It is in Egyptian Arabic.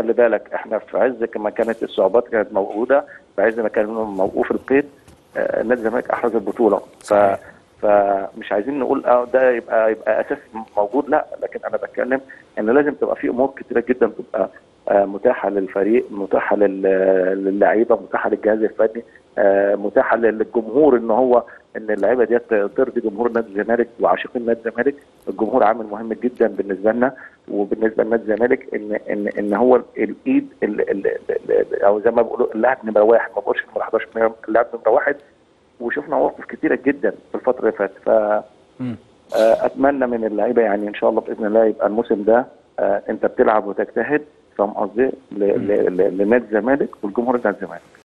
خلي بالك احنا في عز ما كانت الصعوبات كانت موجوده في عز ما كان موقوف القيد آه، نادي الزمالك احرز البطوله ف صحيح. فمش عايزين نقول اه ده يبقى يبقى اساس موجود لا لكن انا بتكلم ان لازم تبقى في امور كتيره جدا تبقى آه، متاحه للفريق متاحه لل- للعيبه متاحه للجهاز الفني آه، متاحه للجمهور ان هو ان اللعيبه ديت ترضي جمهور نادي الزمالك وعاشقين نادي الزمالك الجمهور عامل مهم جدا بالنسبه لنا وبالنسبه لنادي الزمالك ان ان ان هو الايد ال- ال- ال- ال- او زي ما بيقولوا اللاعب نمره واحد ما بقولش نمره 11 اللاعب نمره واحد وشفنا مواقف كتيره جدا في الفتره اللي فاتت ف مم. آه، اتمنى من اللعيبه يعني ان شاء الله باذن الله يبقى الموسم ده آه، انت بتلعب وتجتهد فاهم قصدي ل- ل- ل- لنادي الزمالك والجمهور نادي الزمالك